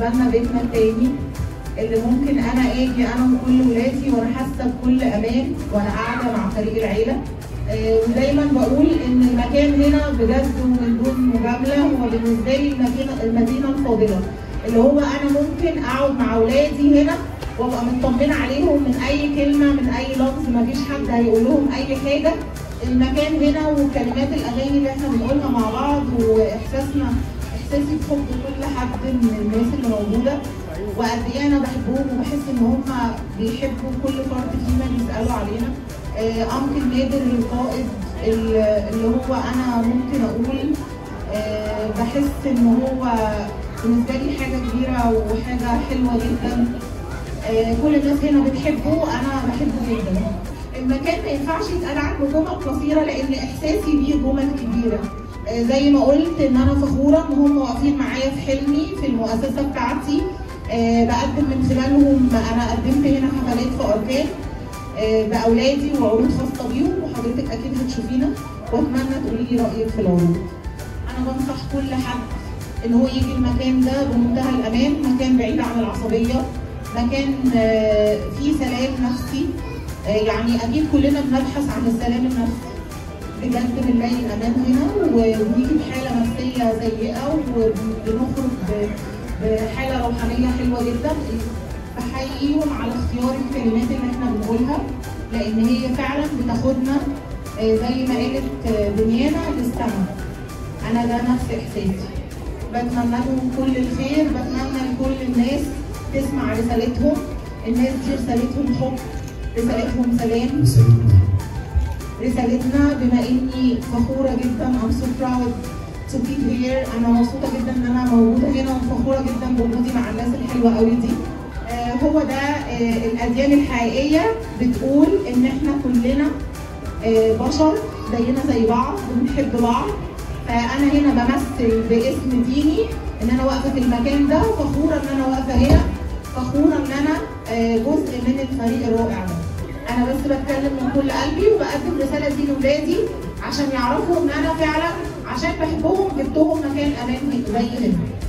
لنا بيتنا التاني اللي ممكن انا اجي انا وكل ولادي وانا حاسه بكل امان وانا قاعده مع فريق العيله آه، ودايما بقول ان المكان هنا بجد ومن دون مجامله هو بالنسبه لي المدينه المدينه الفاضله اللي هو انا ممكن اقعد مع اولادي هنا وابقى مطمنه عليهم من اي كلمه من اي لفظ مفيش حد هيقول لهم اي حاجه المكان هنا وكلمات الاغاني اللي احنا بنقولها مع بعض واحساسنا احساسي بحب كل حد من الناس اللي موجوده وقد ايه انا بحبهم وبحس ان هم بيحبوا كل فرد فينا بيسالوا علينا آه، انكل نادر القائد ال- اللي هو انا ممكن اقول آه، بحس ان هو بالنسبه لي حاجه كبيره وحاجه حلوه جدا آه، كل الناس هنا بتحبه انا بحبه جدا المكان ما ينفعش يتقال عنه جمل قصيره لان احساسي بيه جمل كبيره آه، زي ما قلت ان انا فخوره ان هم واقفين معايا في حلمي في المؤسسه بتاعتي آه، بقدم من خلالهم انا قدمت هنا حفلات في اركان آه، باولادي وعروض خاصه بيهم وحضرتك اكيد هتشوفينا واتمنى تقولي لي رايك في العروض. انا بنصح كل حد ان هو يجي المكان ده بمنتهى الامان، مكان بعيد عن العصبيه، مكان آه، فيه سلام نفسي آه، يعني اكيد كلنا بنبحث عن السلام النفسي. بجد بنلاقي الامان هنا وبنيجي بحاله نفسيه سيئه وبنخرج ب- بحاله روحانيه حلوه جدا بحييهم على اختيار الكلمات اللي احنا بنقولها لان هي فعلا بتاخدنا آه، زي ما قالت آه، بنيانه للسما انا ده نفس احساسي بتمنى لهم كل الخير بتمنى لكل الناس تسمع رسالتهم الناس دي رسالتهم حب رسالتهم سلام رسالتنا رسالتنا بما اني فخوره جدا I'm so proud to be here انا مبسوطه جدا ان انا موجوده هنا وفخوره جدا بوجودي مع الناس الحلوه قوي دي آه، هو ده آه، الاديان الحقيقيه بتقول ان احنا كلنا آه، بشر زينا زي بعض وبنحب بعض فانا هنا بمثل باسم ديني ان انا واقفه في المكان ده وفخوره ان انا واقفه هنا فخوره ان انا آه، جزء من الفريق الرائع ده انا بس بتكلم من كل قلبي وبقدم رساله دي لاولادي عشان يعرفوا ان انا فعلا عشان بحبهم جبتهم مكان امان زي هنا